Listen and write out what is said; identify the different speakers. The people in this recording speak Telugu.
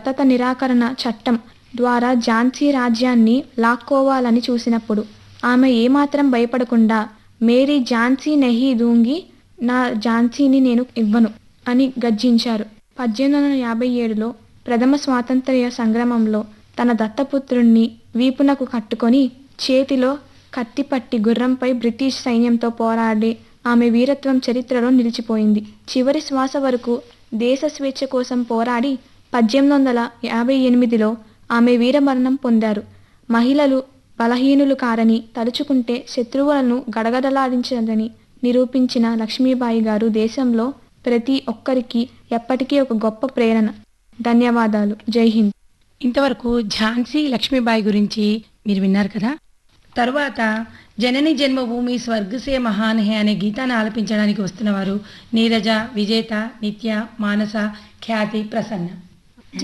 Speaker 1: దత్తత నిరాకరణ చట్టం ద్వారా ఝాన్సీ రాజ్యాన్ని లాక్కోవాలని చూసినప్పుడు ఆమె ఏమాత్రం భయపడకుండా మేరీ ఝాన్సీ నెహీ దూంగి నా ఝాన్సీని నేను ఇవ్వను అని గర్జించారు పద్దెనిమిది వందల యాభై ఏడులో ప్రథమ స్వాతంత్ర్య సంగ్రామంలో తన దత్తపుత్రుణ్ణి వీపునకు కట్టుకొని చేతిలో కత్తిపట్టి గుర్రంపై బ్రిటిష్ సైన్యంతో పోరాడి ఆమె వీరత్వం చరిత్రలో నిలిచిపోయింది చివరి శ్వాస వరకు దేశ స్వేచ్ఛ కోసం పోరాడి పద్దెనిమిది వందల యాభై ఎనిమిదిలో ఆమె వీరమరణం పొందారు మహిళలు బలహీనులు కారని తలుచుకుంటే శత్రువులను గడగడలాడించదని నిరూపించిన లక్ష్మీబాయి గారు దేశంలో ప్రతి ఒక్కరికి ఎప్పటికీ ఒక గొప్ప ప్రేరణ ధన్యవాదాలు జై హింద్
Speaker 2: ఇంతవరకు ఝాన్సీ లక్ష్మీబాయి గురించి మీరు విన్నారు కదా తరువాత జనని జన్మభూమి స్వర్గసే మహాన్ హే అనే గీతాన్ని ఆలపించడానికి వస్తున్నవారు నీరజ విజేత నిత్య మానస ఖ్యాతి ప్రసన్న